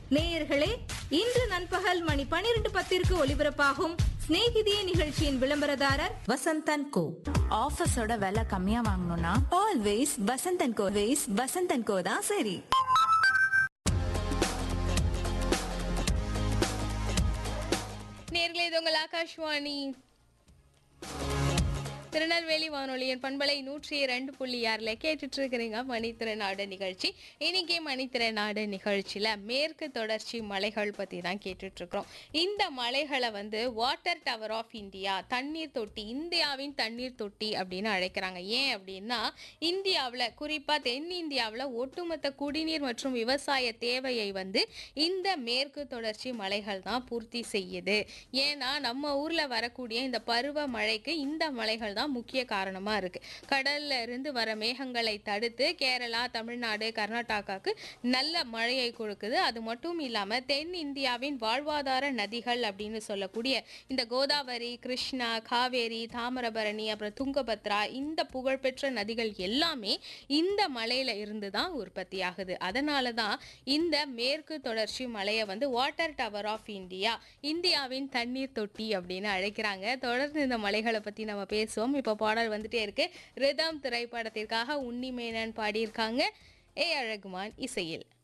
நேயர்களே இன்று நண்பகல் மணி பனிரெண்டு பத்திற்கு ஒலிபரப்பாகும் சிநேகிதியே நிகழ்ச்சியின் விளம்பரதாரர் வசந்தன் கோ ஆஃபீஸோட விலை கம்மியா வாங்கணும்னா always Vasanthan co ways Vasanthan co தான் சரி நேர்களே இது உங்கள் ஆகாஷ்வாணி திருநெல்வேலி வானொலியின் பண்பலை நூற்றி இரண்டு புள்ளி ஆறில் கேட்டுட்டு இருக்கிறீங்க மணித்திறனாடு நிகழ்ச்சி இன்னைக்கு மணித்திறனாடு நிகழ்ச்சியில் மேற்கு தொடர்ச்சி மலைகள் பற்றி தான் கேட்டுட்டு இருக்கிறோம் இந்த மலைகளை வந்து வாட்டர் டவர் ஆஃப் இந்தியா தண்ணீர் தொட்டி இந்தியாவின் தண்ணீர் தொட்டி அப்படின்னு அழைக்கிறாங்க ஏன் அப்படின்னா இந்தியாவில் குறிப்பாக தென்னிந்தியாவில் ஒட்டுமொத்த குடிநீர் மற்றும் விவசாய தேவையை வந்து இந்த மேற்கு தொடர்ச்சி மலைகள் தான் பூர்த்தி செய்யுது ஏன்னா நம்ம ஊரில் வரக்கூடிய இந்த பருவ மழைக்கு இந்த மலைகள் தான் முக்கிய காரணமாக இருக்கு கடல்ல இருந்து வர மேகங்களை தடுத்து கேரளா தமிழ்நாடு கர்நாடகாவுக்கு நல்ல மழையை கொடுக்குது அது மட்டும் இல்லாமல் தென் இந்தியாவின் வாழ்வாதார நதிகள் அப்படின்னு சொல்லக்கூடிய இந்த கோதாவரி கிருஷ்ணா காவேரி தாமிரபரணி அப்புறம் துங்கபத்ரா இந்த புகழ்பெற்ற நதிகள் எல்லாமே இந்த மலையில இருந்து தான் உற்பத்தி ஆகுது அதனால தான் இந்த மேற்கு தொடர்ச்சி மலையை வந்து வாட்டர் டவர் ஆஃப் இந்தியா இந்தியாவின் தண்ணீர் தொட்டி அப்படின்னு அழைக்கிறாங்க தொடர்ந்து இந்த மலைகளை பத்தி நம்ம பேசுவோம் இப்போ பாடல் வந்துட்டே இருக்கு ரிதம் திரைப்படத்திற்காக உன்னி மேனன் பாடியிருக்காங்க ஏ அழகுமான் இசையில்